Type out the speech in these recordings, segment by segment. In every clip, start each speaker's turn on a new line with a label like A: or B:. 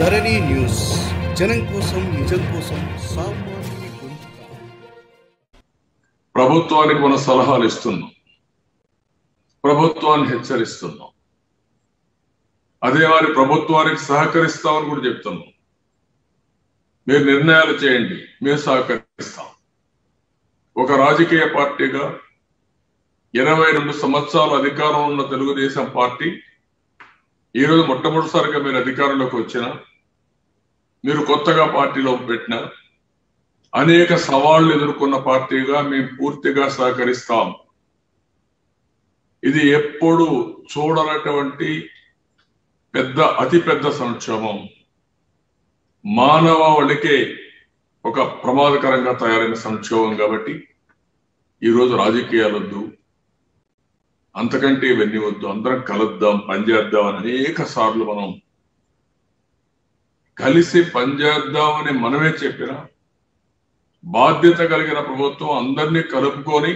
A: ధరణి news జనం కోసం నిజం కోసం సామాన్యుని గొంతుక
B: ప్రభుత్వానికి మన సలహాలు ఇస్తున్నాం ప్రభుత్వాన్ని హెచ్చరిస్తున్నాం అదే వారి ప్రభుత్వానికి సహకరిస్తామని కూడా చెప్తున్నాం మీరు నిర్ణయాలు చేయండి మేము సహకరిస్తాం ఒక రాజకీయ పార్టీగా ఇరవై రెండు సంవత్సరాల అధికారం ఉన్న తెలుగుదేశం పార్టీ ఈరోజు మొట్టమొదటిసారిగా మీరు అధికారంలోకి వచ్చిన మీరు కొత్తగా పార్టీలో పెట్టిన అనేక సవాళ్లు ఎదుర్కొన్న పార్టీగా మేము పూర్తిగా సహకరిస్తాం ఇది ఎప్పుడు చూడనటువంటి పెద్ద అతి పెద్ద సంక్షోభం మానవాళికే ఒక ప్రమాదకరంగా తయారైన సంక్షోభం కాబట్టి ఈరోజు రాజకీయాలు వద్దు అంతకంటే ఇవన్నీ వద్దు అందరం కలుద్దాం పనిచేద్దాం అని అనేక సార్లు మనం కలిసి పనిచేద్దామని మనమే చెప్పినా బాధ్యత కలిగిన ప్రభుత్వం అందరినీ కలుపుకొని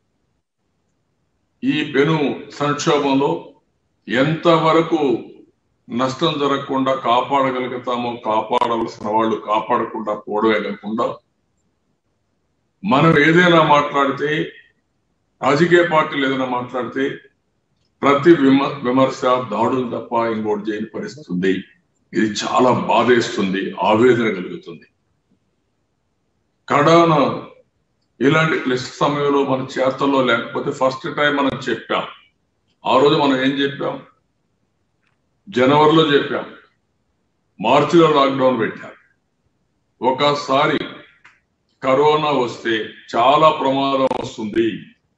B: ఈ పెను సంక్షోభంలో ఎంతవరకు నష్టం జరగకుండా కాపాడగలుగుతామో కాపాడవలసిన వాళ్ళు కాపాడకుండా పోవడమే కాకుండా మనం ఏదైనా మాట్లాడితే రాజకీయ పార్టీలు ఏదైనా మాట్లాడితే ప్రతి విమ విమర్శ దాడులు తప్ప ఇంకోటి చేయని పరిస్థితి ఉంది ఇది చాలా బాధేస్తుంది ఆవేదన కలుగుతుంది కడాన ఇలాంటి క్లిష్ట సమయంలో మన చేతల్లో లేకపోతే ఫస్ట్ టైం మనం చెప్పాం ఆ రోజు మనం ఏం చెప్పాం జనవరిలో చెప్పాం మార్చిలో లాక్డౌన్ పెట్టాం ఒకసారి కరోనా వస్తే చాలా ప్రమాదం వస్తుంది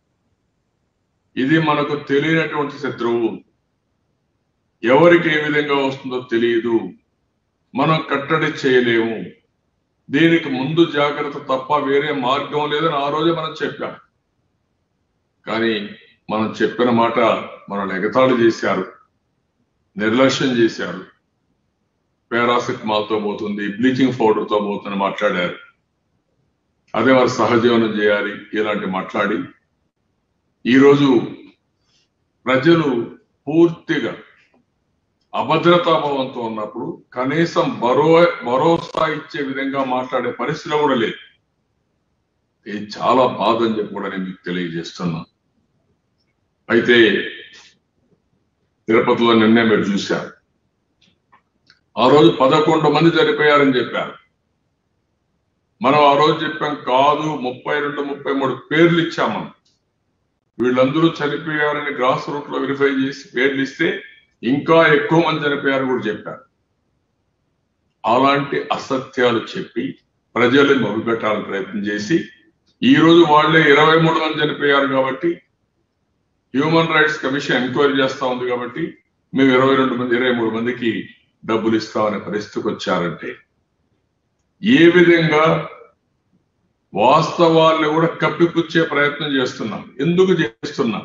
B: ఇది మనకు తెలియనటువంటి శత్రువు ఎవరికి ఏ విధంగా వస్తుందో తెలియదు మనం కట్టడి చేయలేము దీనికి ముందు జాగ్రత్త తప్ప వేరే మార్గం లేదని ఆ రోజే మనం చెప్పాం కానీ మనం చెప్పిన మాట మనం ఎగతాళి చేశారు నిర్లక్ష్యం చేశారు పారాసిటమాల్ తో పోతుంది బ్లీచింగ్ పౌడర్ తో పోతుంది మాట్లాడారు అదే వారు సహజీవనం చేయాలి ఇలాంటి మాట్లాడి ఈరోజు ప్రజలు పూర్తిగా అభద్రతాభావంతో ఉన్నప్పుడు కనీసం భరో భరోసా ఇచ్చే విధంగా మాట్లాడే పరిస్థితి కూడా లేదు ఇది చాలా బాధ అని చెప్పి కూడా నేను మీకు తెలియజేస్తున్నా అయితే తిరుపతిలో నిన్నే మీరు చూశారు ఆ రోజు పదకొండు మంది చనిపోయారని చెప్పారు మనం ఆ రోజు చెప్పాం కాదు ముప్పై రెండు ముప్పై మూడు పేర్లు ఇచ్చాం మనం వీళ్ళందరూ చనిపోయారని గ్రాస్ రూట్ లో వెరిఫై చేసి పేర్లు ఇస్తే ఇంకా ఎక్కువ మంది చనిపోయారని కూడా చెప్పారు అలాంటి అసత్యాలు చెప్పి ప్రజల్ని మొదలుపెట్టాలని ప్రయత్నం చేసి ఈ రోజు వాళ్ళే ఇరవై మూడు మంది చనిపోయారు కాబట్టి హ్యూమన్ రైట్స్ కమిషన్ ఎంక్వైరీ చేస్తా ఉంది కాబట్టి మేము ఇరవై రెండు మంది ఇరవై మూడు మందికి డబ్బులు ఇస్తామనే పరిస్థితికి వచ్చారంటే ఏ విధంగా వాస్తవాల్ని కూడా కప్పిపుచ్చే ప్రయత్నం చేస్తున్నాం ఎందుకు చేస్తున్నాం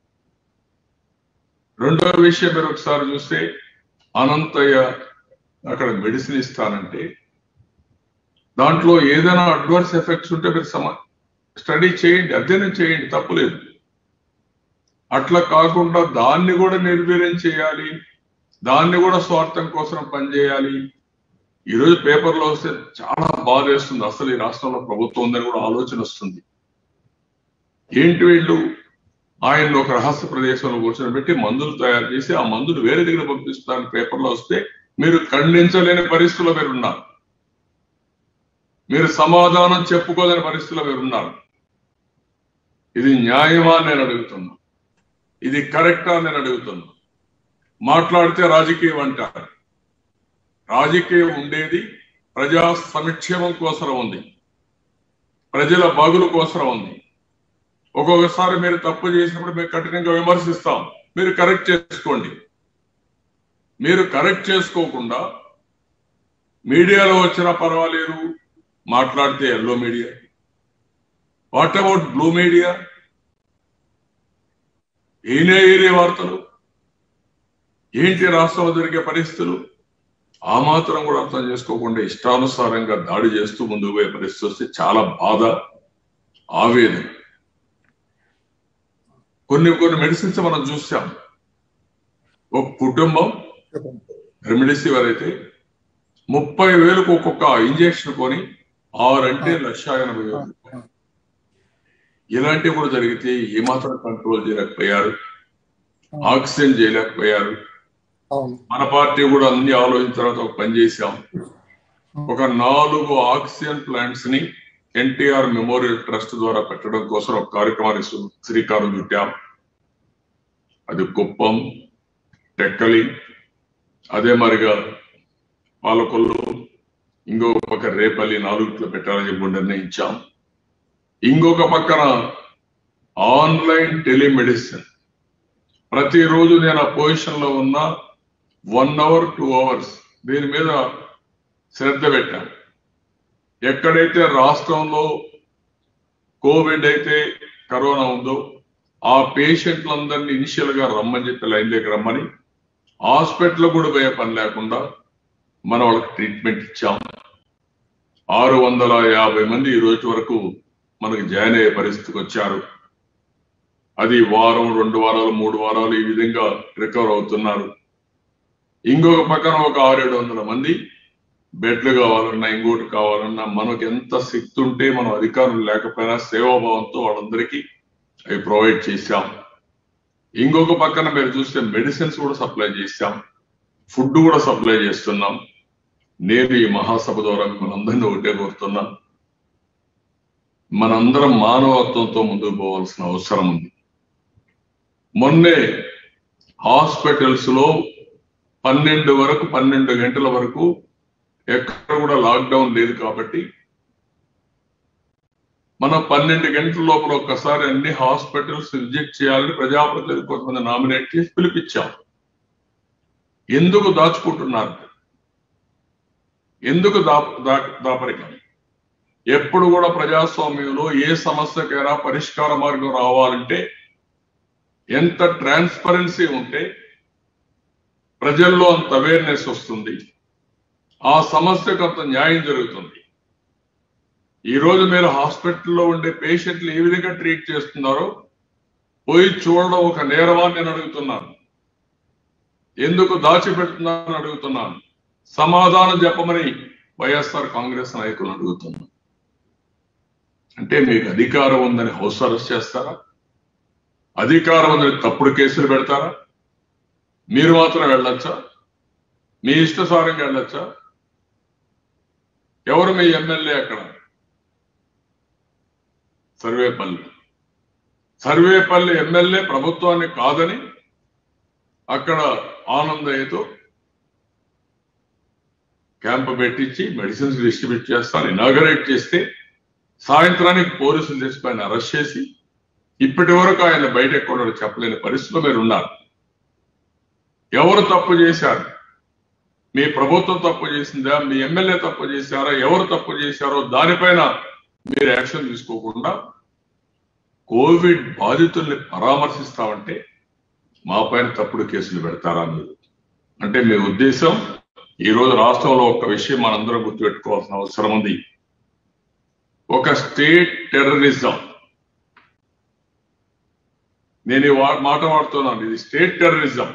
B: రెండో విషయం మీరు ఒకసారి చూస్తే అనంతయ్య అక్కడ మెడిసిన్ ఇస్తానంటే దాంట్లో ఏదైనా అడ్వర్స్ ఎఫెక్ట్స్ ఉంటే మీరు సమా స్టడీ చేయండి అధ్యయనం చేయండి తప్పులేదు అట్లా కాకుండా దాన్ని కూడా నిర్వీర్యం చేయాలి దాన్ని కూడా స్వార్థం కోసం పనిచేయాలి ఈరోజు పేపర్లో వస్తే చాలా బాధ వేస్తుంది అసలు ఈ రాష్ట్రంలో ప్రభుత్వం ఉందని కూడా ఆలోచన వస్తుంది ఏంటి వీళ్ళు ఆయన ఒక రహస్య ప్రదేశంలో కూర్చొని పెట్టి మందులు తయారు చేసి ఆ మందులు వేరే దగ్గర పంపిస్తారని పేపర్లో వస్తే మీరు ఖండించలేని పరిస్థితిలో మీరు ఉన్నారు మీరు సమాధానం చెప్పుకోలేని పరిస్థితిలో మీరు ఉన్నారు ఇది న్యాయమా అని నేను అడుగుతున్నా ఇది కరెక్టా అని నేను అడుగుతున్నా మాట్లాడితే రాజకీయం అంటారు రాజకీయం ఉండేది ప్రజా సంక్షేమం కోసం ఉంది ప్రజల బాగుల కోసం ఉంది ఒక్కొక్కసారి మీరు తప్పు చేసినప్పుడు మేము కఠినంగా విమర్శిస్తాం మీరు కరెక్ట్ చేసుకోండి మీరు కరెక్ట్ చేసుకోకుండా మీడియాలో వచ్చినా పర్వాలేదు మాట్లాడితే yellow media what about blue media ఏనే ఏరియా వార్తలు ఏంటి రాష్ట్రంలో జరిగే పరిస్థితులు ఆ మాత్రం కూడా అర్థం చేసుకోకుండా ఇష్టానుసారంగా దాడి చేస్తూ ముందుకు పోయే పరిస్థితి వస్తే చాలా బాధ ఆవేదన కొన్ని కొన్ని మెడిసిన్స్ మనం చూసాం ఒక కుటుంబం రెమిడిసివర్ అయితే ముప్పై వేలకు ఒక్కొక్క ఇంజెక్షన్ కొని ఆరు అంటే లక్ష ఎనభై వేలు రూపాయలు. ఇలాంటివి కూడా జరిగితే ఏమాత్రం కంట్రోల్ చేయలేకపోయారు ఆక్సిజన్ చేయలేకపోయారు
C: అవును
B: మన పార్టీ కూడా అన్ని ఆలోచించిన తర్వాత ఒక పని చేశాం ఒక నాలుగు ఆక్సిజన్ ప్లాంట్స్ ని ఎన్టీఆర్ మెమోరియల్ ట్రస్ట్ ద్వారా పెట్టడం కోసం ఒక కార్యక్రమాన్ని శ్రీ- శ్రీకారం చుట్టాం అది కుప్పం టెక్కలి అదే మరిగా పాలకొల్లు ఇంకొక పక్క రేపల్లి నాలుగుట్లో పెట్టాలని చెప్పి నిర్ణయించాం ఇంకొక పక్కన ఆన్లైన్ టెలిమెడిసిన్ ప్రతిరోజు నేను ఆ పొజిషన్ లో ఉన్న వన్ అవర్ టూ అవర్స్ దీని మీద శ్రద్ధ పెట్టాం ఎక్కడైతే రాష్ట్రంలో కోవిడ్ అయితే కరోనా ఉందో ఆ పేషెంట్లందరినీ ఇనిషియల్ గా రమ్మని చెప్పి లైన్లోకి రమ్మని హాస్పిటల్ కూడా పోయే పని లేకుండా మనం వాళ్ళకి ట్రీట్మెంట్ ఇచ్చాం ఆరు వందల యాభై మంది ఈ రోజు వరకు మనకు జాయిన్ అయ్యే పరిస్థితికి వచ్చారు అది వారం రెండు వారాలు మూడు వారాలు ఈ విధంగా రికవర్ అవుతున్నారు ఇంకొక పక్కన ఒక ఆరేడు వందల మంది బెడ్లు కావాలన్నా ఇంకోటి కావాలన్నా మనకు ఎంత శక్తి ఉంటే మనం అధికారులు లేకపోయినా సేవాభావంతో వాళ్ళందరికీ అవి ప్రొవైడ్ చేశాం ఇంకొక పక్కన మీరు చూస్తే మెడిసిన్స్ కూడా సప్లై చేశాం ఫుడ్ కూడా సప్లై చేస్తున్నాం నేను ఈ మహాసభ ద్వారా మనందరినీ ఒకటే కోరుతున్నాం మనందరం మానవత్వంతో ముందుకు పోవాల్సిన అవసరం ఉంది మొన్నే హాస్పిటల్స్ లో పన్నెండు వరకు పన్నెండు గంటల వరకు ఎక్కడ కూడా లాక్డౌన్ లేదు కాబట్టి మనం పన్నెండు గంటల లోపల ఒక్కసారి అన్ని హాస్పిటల్స్ విజిట్ చేయాలని ప్రజాప్రతినిధులు కొంతమంది నామినేట్ చేసి పిలిపించాం ఎందుకు దాచుకుంటున్నారు ఎందుకు దా దా- దాపరికం ఎప్పుడు కూడా ప్రజాస్వామ్యంలో ఏ సమస్యకైనా పరిష్కార మార్గం రావాలంటే ఎంత ట్రాన్స్పరెన్సీ ఉంటే ప్రజల్లో అంత అవేర్నెస్ వస్తుంది ఆ సమస్యకు అంత న్యాయం జరుగుతుంది ఈ రోజు మీరు హాస్పిటల్లో ఉండే పేషెంట్లు ఏ విధంగా ట్రీట్ చేస్తున్నారో పోయి చూడడం ఒక నేరవాన్ని నేను అడుగుతున్నాను ఎందుకు దాచిపెడుతున్నారని అడుగుతున్నాను సమాధానం చెప్పమని వైఎస్ఆర్ కాంగ్రెస్ నాయకులను అడుగుతున్నాను అంటే మీకు అధికారం ఉందని హౌస్ అరెస్ట్ చేస్తారా అధికారం ఉందని తప్పుడు కేసులు పెడతారా మీరు మాత్రం వెళ్ళొచ్చా మీ ఇష్టసారంగా వెళ్ళొచ్చా ఎవరు మీ ఎమ్మెల్యే అక్కడ సర్వేపల్లి సర్వేపల్లి ఎమ్మెల్యే ప్రభుత్వాన్ని కాదని అక్కడ ఆనందయ్యతో క్యాంప్ పెట్టించి మెడిసిన్స్ డిస్ట్రిబ్యూట్ చేస్తాను ఇనాగరేట్ చేస్తే సాయంత్రానికి పోలీసులు తెచ్చి ఆయన అరెస్ట్ చేసి ఇప్పటి వరకు ఆయన బయట ఎక్కడ చెప్పలేని పరిస్థితిలో మీరు ఉన్నారు ఎవరు తప్పు చేశారు మీ ప్రభుత్వం తప్పు చేసిందా మీ ఎమ్మెల్యే తప్పు చేశారా ఎవరు తప్పు చేశారో దానిపైన మీరు యాక్షన్ తీసుకోకుండా కోవిడ్ బాధితుల్ని పరామర్శిస్తామంటే మా పైన తప్పుడు కేసులు పెడతారా మీరు అంటే మీ ఉద్దేశం ఈ రోజు రాష్ట్రంలో ఒక విషయం మనందరం గుర్తుపెట్టుకోవాల్సిన అవసరం ఉంది ఒక స్టేట్ టెర్రరిజం నేను ఈ వా- మాట వాడుతున్నాను ఇది స్టేట్ టెర్రరిజం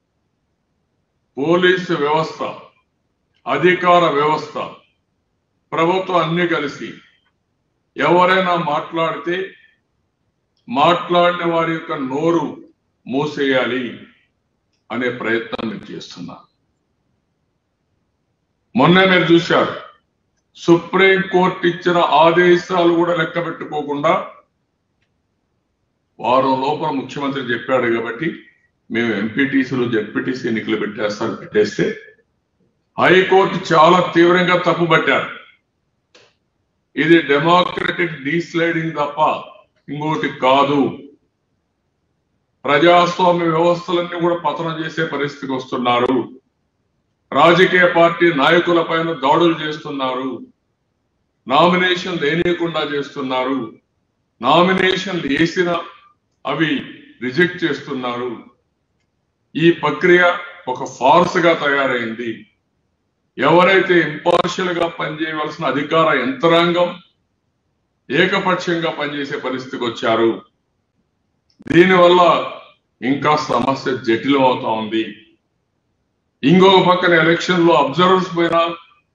B: పోలీసు వ్యవస్థ అధికార వ్యవస్థ ప్రభుత్వం అన్ని కలిసి ఎవరైనా మాట్లాడితే మాట్లాడిన వారి యొక్క నోరు మూసేయాలి అనే ప్రయత్నం మీరు చేస్తున్నారు మొన్న మీరు చూశారు సుప్రీం కోర్టు ఇచ్చిన ఆదేశాలు కూడా లెక్క పెట్టుకోకుండా వారం లోపల ముఖ్యమంత్రి చెప్పాడు కాబట్టి మేము ఎంపీటీసీలు జెడ్పీటీసీ ఎన్నికలు పెట్టేస్తారు పెట్టేస్తే హైకోర్టు చాలా తీవ్రంగా తప్పుపట్టారు ఇది డెమోక్రటిక్ డీస్లైడింగ్ తప్ప ఇంకోటి కాదు ప్రజాస్వామ్య వ్యవస్థలన్నీ కూడా పతనం చేసే పరిస్థితికి వస్తున్నారు రాజకీయ పార్టీ నాయకుల పైన దాడులు చేస్తున్నారు నామినేషన్ లేనియకుండా చేస్తున్నారు నామినేషన్లు వేసిన అవి రిజెక్ట్ చేస్తున్నారు ఈ ప్రక్రియ ఒక ఫార్స్ గా తయారైంది ఎవరైతే ఇంపార్షియల్ గా పనిచేయవలసిన అధికార యంత్రాంగం ఏకపక్షంగా పనిచేసే పరిస్థితికి వచ్చారు దీనివల్ల ఇంకా సమస్య జటిలం అవుతా ఉంది ఇంకొక పక్కన ఎలక్షన్ లో అబ్జర్వర్స్ పైన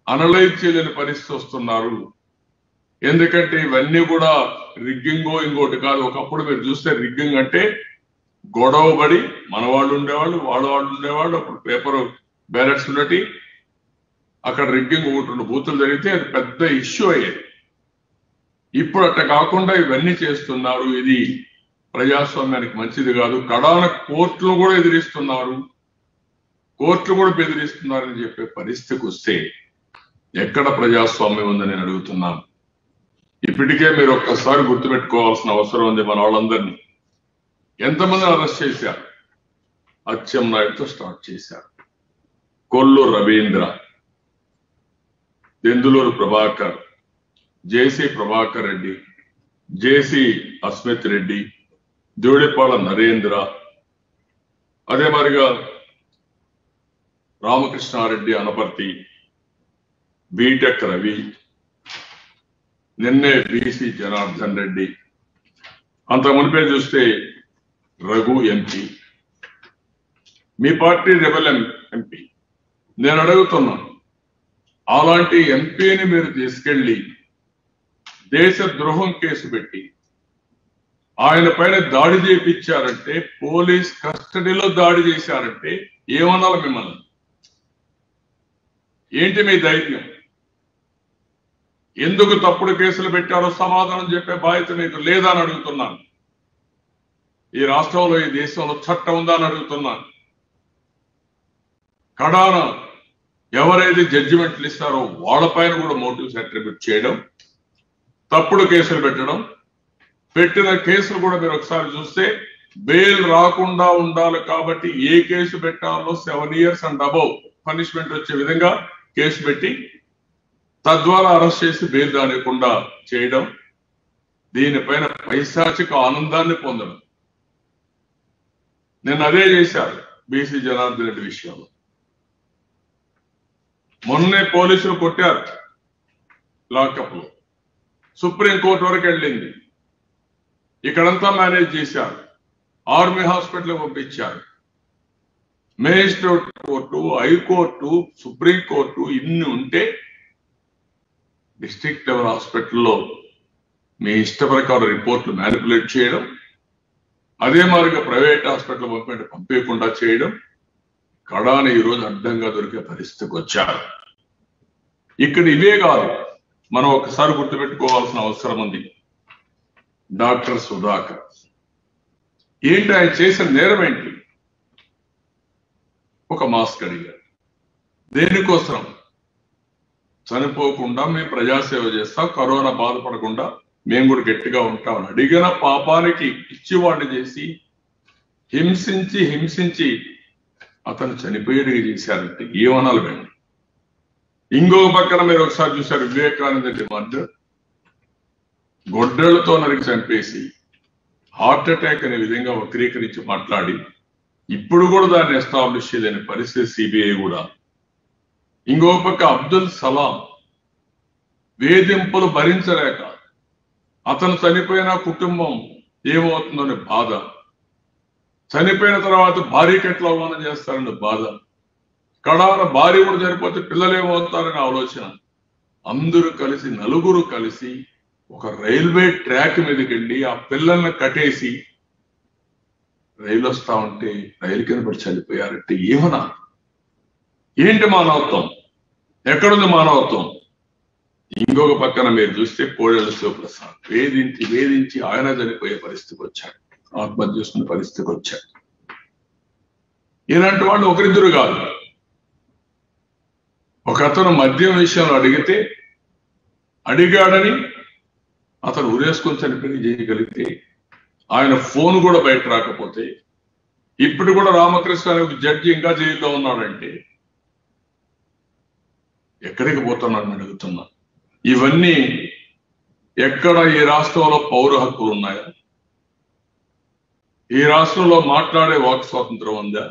B: అనలైజ్ చేయలేని పరిస్థితి వస్తున్నారు ఎందుకంటే ఇవన్నీ కూడా రిగ్గింగో ఇంకోటి కాదు ఒకప్పుడు మీరు చూస్తే రిగ్గింగ్ అంటే గొడవబడి మన వాళ్ళు ఉండేవాళ్ళు వాళ్ళ వాళ్ళు ఉండేవాళ్ళు అప్పుడు పేపర్ బ్యాలెట్స్ ఉన్నటి అక్కడ రిగ్గింగ్ ఒకటి రెండు బూతులు జరిగితే అది పెద్ద ఇష్యూ అయ్యేది ఇప్పుడు అట్ట కాకుండా ఇవన్నీ చేస్తున్నారు ఇది ప్రజాస్వామ్యానికి మంచిది కాదు కడాన కోర్టులు కూడా ఎదిరిస్తున్నారు కోర్టులు కూడా బెదిరిస్తున్నారని చెప్పే పరిస్థితికి వస్తే ఎక్కడ ప్రజాస్వామ్యం ఉందని నేను అడుగుతున్నాను ఇప్పటికే మీరు ఒక్కసారి గుర్తుపెట్టుకోవాల్సిన అవసరం ఉంది మన వాళ్ళందరినీ ఎంతమంది అరెస్ట్ చేశారు అచ్చెం నాయుడుతో స్టార్ట్ చేశారు కొల్లు రవీంద్ర దెందులూరు ప్రభాకర్ జేసీ ప్రభాకర్ రెడ్డి జేసీ అస్మిత్ రెడ్డి జోడిపాళ నరేంద్ర అదే మరిగా రామకృష్ణారెడ్డి అనపర్తి బీటెక్ రవి నిన్నే బీసీ జనార్దన్ రెడ్డి అంత మునిపే చూస్తే రఘు ఎంపీ మీ పార్టీ రెబల్ ఎంపీ నేను అడుగుతున్నాను అలాంటి ఎంపీని మీరు తీసుకెళ్లి దేశ ద్రోహం కేసు పెట్టి ఆయన పైన దాడి చేపించారంటే పోలీస్ కస్టడీలో దాడి చేశారంటే ఏమనాలి మిమ్మల్ని ఏంటి మీ ధైర్యం ఎందుకు తప్పుడు కేసులు పెట్టారో సమాధానం చెప్పే బాధ్యత మీకు లేదా అని అడుగుతున్నాను ఈ రాష్ట్రంలో ఈ దేశంలో చట్టం ఉందా అని అడుగుతున్నాను కడాన ఎవరైతే జడ్జిమెంట్లు ఇస్తారో వాళ్ళపైన కూడా మోటివ్స్ అట్రిబ్యూట్ చేయడం తప్పుడు కేసులు పెట్టడం పెట్టిన కేసులు కూడా మీరు ఒకసారి చూస్తే బెయిల్ రాకుండా ఉండాలి కాబట్టి ఏ కేసు పెట్టాలో seven years and above punishment వచ్చే విధంగా కేసు పెట్టి తద్వారా అరెస్ట్ చేసి బెయిల్ రానికుండా చేయడం దీనిపైన పైశాచిక ఆనందాన్ని పొందడం నేను అదే చేశాను బీసీ జనార్దన్ రెడ్డి విషయంలో మొన్నే పోలీసులు కొట్టారు లాకప్ లో సుప్రీంకోర్టు వరకు వెళ్ళింది ఇక్కడంతా మేనేజ్ చేశారు ఆర్మీ హాస్పిటల్ పంపించారు మేజిస్ట్రేట్ కోర్టు హైకోర్టు సుప్రీంకోర్టు ఇన్ని ఉంటే డిస్ట్రిక్ట్ లెవెల్ హాస్పిటల్లో మీ ఇష్ట ప్రకారం రిపోర్ట్లు మ్యానిపులేట్ చేయడం అదే మాదిరిగా ప్రైవేట్ హాస్పిటల్ పంపి పంపించకుండా చేయడం కడాన ఈరోజు అడ్డంగా దొరికే పరిస్థితికి వచ్చారు ఇక్కడ ఇవే కాదు మనం ఒకసారి గుర్తుపెట్టుకోవాల్సిన అవసరం ఉంది డాక్టర్ సుధాకర్ ఏంటి ఆయన చేసిన నేరం ఏంటి ఒక మాస్క్ అడిగారు దేనికోసం చనిపోకుండా మేము ప్రజాసేవ చేస్తాం కరోనా బాధపడకుండా మేము కూడా గట్టిగా ఉంటాం అడిగిన పాపానికి పిచ్చివాడిని చేసి హింసించి హింసించి అతను చనిపోయేట్టుగా చేశారంటే ఏమనాలి మేము ఇంకో పక్కన మీరు ఒకసారి చూశారు వివేకానంద డిమాండ్ గొడ్డలతో నరికి చంపేసి హార్ట్ అటాక్ అనే విధంగా వక్రీకరించి మాట్లాడి ఇప్పుడు కూడా దాన్ని ఎస్టాబ్లిష్ చేయలేని పరిస్థితి సిబిఐ కూడా ఇంకో పక్క అబ్దుల్ సలాం వేధింపులు భరించలేక అతను చనిపోయిన కుటుంబం ఏమవుతుందనే బాధ చనిపోయిన తర్వాత భార్యకి ఎట్లా అవమానం చేస్తారనే బాధ కడాన భార్య కూడా చనిపోతే పిల్లలు ఏమవుతారనే ఆలోచన అందరూ కలిసి నలుగురు కలిసి ఒక రైల్వే ట్రాక్ మీదకి వెళ్ళి ఆ పిల్లల్ని కట్టేసి రైలు వస్తా ఉంటే రైలు కింద పడి చనిపోయారంటే ఏమన్నా ఏంటి మానవత్వం ఎక్కడుంది మానవత్వం ఇంకొక పక్కన మీరు చూస్తే కోడెల శివప్రసాద్ వేధించి వేధించి ఆయన చనిపోయే పరిస్థితికి వచ్చాడు ఆత్మహత్య చేసుకునే పరిస్థితికి వచ్చాడు ఇలాంటి వాళ్ళు ఒకరిద్దరు కాదు ఒక అతను మద్యం విషయంలో అడిగితే అడిగాడని అతను ఉరేసుకొని చనిపోయి చేయగలిగితే ఆయన ఫోన్ కూడా బయట రాకపోతే ఇప్పుడు కూడా రామకృష్ణ అనే ఒక జడ్జి ఇంకా జైల్లో ఉన్నాడంటే ఎక్కడికి పోతున్నాడని అడుగుతున్నా ఇవన్నీ ఎక్కడ ఈ రాష్ట్రంలో పౌర హక్కులు ఉన్నాయా ఈ రాష్ట్రంలో మాట్లాడే వాక్ స్వాతంత్రం ఉందా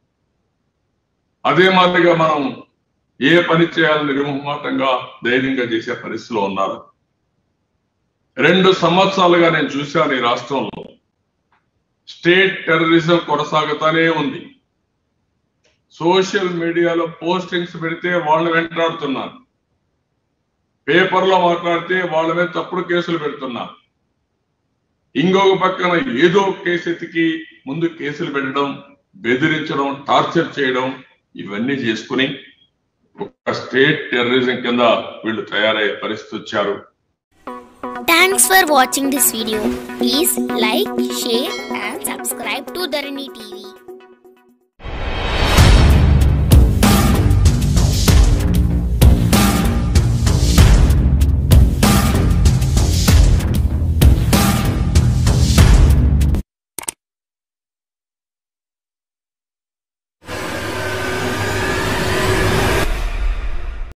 B: అదే మాదిరిగా మనం ఏ పని చేయాలని నిర్మోహమాటంగా ధైర్యంగా చేసే పరిస్థితిలో ఉన్నారు రెండు సంవత్సరాలుగా నేను చూశాను ఈ రాష్ట్రంలో స్టేట్ టెర్రరిజం కొనసాగుతానే ఉంది సోషల్ మీడియాలో పోస్టింగ్స్ పెడితే వాళ్ళు వెంటాడుతున్నారు పేపర్లో మాట్లాడితే వాళ్ళ మీద తప్పుడు కేసులు పెడుతున్నారు ఇంకొక పక్కన ఏదో కేసు ఎతికి ముందు కేసులు పెట్టడం బెదిరించడం టార్చర్ చేయడం ఇవన్నీ చేసుకుని ఒక స్టేట్ టెర్రరిజం కింద వీళ్ళు తయారయ్యే పరిస్థితి వచ్చారు
C: Thanks for watching this video. Please like, share and subscribe to Dharani TV.